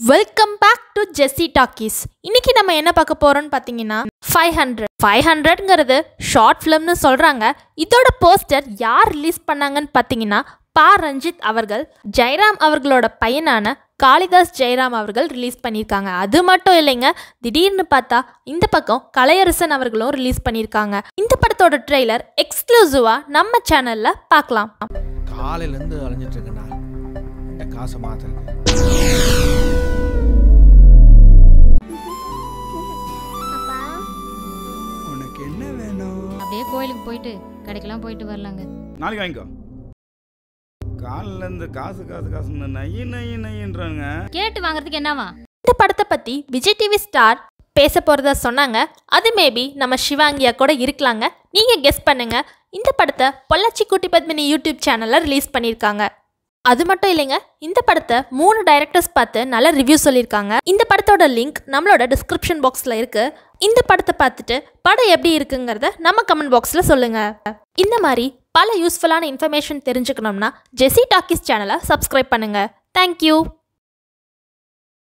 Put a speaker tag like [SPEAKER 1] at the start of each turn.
[SPEAKER 1] welcome back to Jessy Talkies இன்னைக்கு நம்ம என்ன பார்க்க போறோம்னு பார்த்தீங்கன்னா ஃபைவ் ஹண்ட்ரட் ஃபைவ் ஹண்ட்ரட்ங்கிறது ஷார்ட் ஃபிலிம்னு சொல்கிறாங்க இதோட போஸ்டர் யார் ரிலீஸ் பண்ணாங்கன்னு பார்த்தீங்கன்னா பா ரஞ்சித் அவர்கள் ஜெயராம் அவர்களோட பையனான காளிதாஸ் ஜெயராம் அவர்கள் ரிலீஸ் பண்ணியிருக்காங்க அது மட்டும் இல்லைங்க திடீர்னு பார்த்தா இந்த பக்கம் கலையரசன் அவர்களும் ரிலீஸ் பண்ணியிருக்காங்க இந்த படத்தோட ட்ரெய்லர் எக்ஸ்க்ளூசிவாக நம்ம சேனலில் பார்க்கலாம்
[SPEAKER 2] காலையிலேருந்து அலைஞ்சிட்டு இருக்கேன்டா இந்த காசை மாத்துறது உனக்கு என்ன வேணும்
[SPEAKER 3] அப்படியே கோயிலுக்கு போயிட்டு கடைக்கெல்லாம் போயிட்டு வரலாங்க
[SPEAKER 4] நாளைக்கு வாங்கிக்கோ காலில் இருந்து காசு காசு காசுன்னு நைய நைய நையன்றாங்க
[SPEAKER 3] கேட்டு வாங்குறதுக்கு என்னவா
[SPEAKER 1] இந்த படத்தை பற்றி விஜய் டிவி ஸ்டார் பேச போகிறதா சொன்னாங்க அது மேபி நம்ம சிவாங்கியா கூட இருக்கலாங்க நீங்கள் கெஸ் பண்ணுங்க இந்த படத்தை பொள்ளாச்சி குட்டி பத்மினி யூடியூப் சேனலில் ரிலீஸ் பண்ணியிருக்காங்க அது மட்டும் இல்லைங்க இந்த படத்தை மூணு டைரக்டர்ஸ் பார்த்து நல்ல ரிவ்யூ சொல்லியிருக்காங்க இந்த படத்தோட லிங்க் நம்மளோட டிஸ்கிரிப்ஷன் பாக்ஸில் இருக்கு இந்த படத்தை பார்த்துட்டு படம் எப்படி இருக்குங்கிறத நம்ம கமெண்ட் பாக்ஸில் சொல்லுங்க இந்த மாதிரி பல யூஸ்ஃபுல்லான இன்ஃபர்மேஷன் தெரிஞ்சுக்கணும்னா ஜெஸி டாக்கிஸ் சேனலை சப்ஸ்கிரைப் பண்ணுங்க தேங்க்யூ